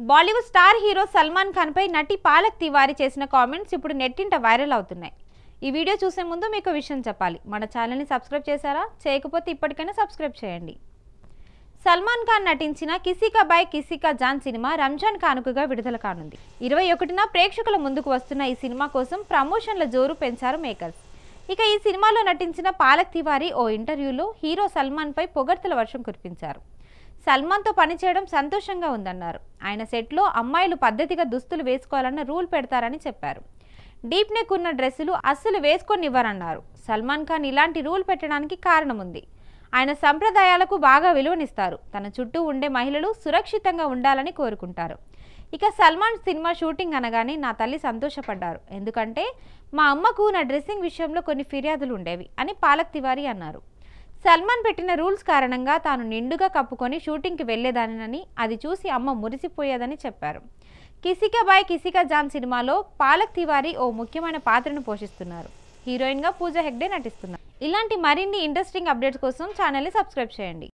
Bollywood star hero Salman Khan పై నటి పాలక్ తివారీ చేసిన కామెంట్స్ ఇప్పుడు నెట్టింట వైరల్ అవుతున్నాయి ఈ వీడియో చూసే ముందు మీకు ఒక విషయం చెప్పాలి మన ఛానల్ని సబ్స్క్రైబ్ చేశారా చేయకపోతే ఇప్పటికైనా సబ్స్క్రైబ్ చేయండి సల్మాన్ ఖాన్ నటించిన కిసికా బాయ్ కిసికా జాన్ సినిమా రంజాన్ కానుకగా విడుదల కానుంది ఇరవై ఒకటిన ప్రేక్షకుల ముందుకు వస్తున్న ఈ సినిమా కోసం ప్రమోషన్ల జోరు పెంచారు మేకర్స్ ఇక ఈ సినిమాలో నటించిన పాలక్ తివారీ ఓ ఇంటర్వ్యూలో హీరో సల్మాన్ పై పొగడ్తల వర్షం కురిపించారు సల్మాన్తో పనిచేయడం సంతోషంగా ఉందన్నారు ఆయన సెట్లో అమ్మాయిలు పద్ధతిగా దుస్తులు వేసుకోవాలన్న రూల్ పెడతారని చెప్పారు డీప్ నెక్ ఉన్న డ్రెస్సులు అస్సలు వేసుకొనివ్వరన్నారు సల్మాన్ ఖాన్ ఇలాంటి రూల్ పెట్టడానికి కారణం ఉంది ఆయన సంప్రదాయాలకు బాగా విలువనిస్తారు తన చుట్టూ ఉండే మహిళలు సురక్షితంగా ఉండాలని కోరుకుంటారు ఇక సల్మాన్ సినిమా షూటింగ్ అనగానే నా తల్లి సంతోషపడ్డారు ఎందుకంటే మా అమ్మకు నా డ్రెస్సింగ్ విషయంలో కొన్ని ఫిర్యాదులు ఉండేవి అని పాలక్ తివారీ అన్నారు సల్మాన్ పెట్టిన రూల్స్ కారణంగా తాను నిండుగా కప్పుకొని షూటింగ్కి వెళ్లేదానని అది చూసి అమ్మ మురిసిపోయేదని చెప్పారు కిసికా బాయ్ కిసికా జాన్ సినిమాలో పాలక్ తివారీ ఓ ముఖ్యమైన పాత్రను పోషిస్తున్నారు హీరోయిన్గా పూజ హెగ్డే నటిస్తున్నారు ఇలాంటి మరిన్ని ఇంట్రెస్టింగ్ అప్డేట్స్ కోసం ఛానల్ని సబ్స్క్రైబ్ చేయండి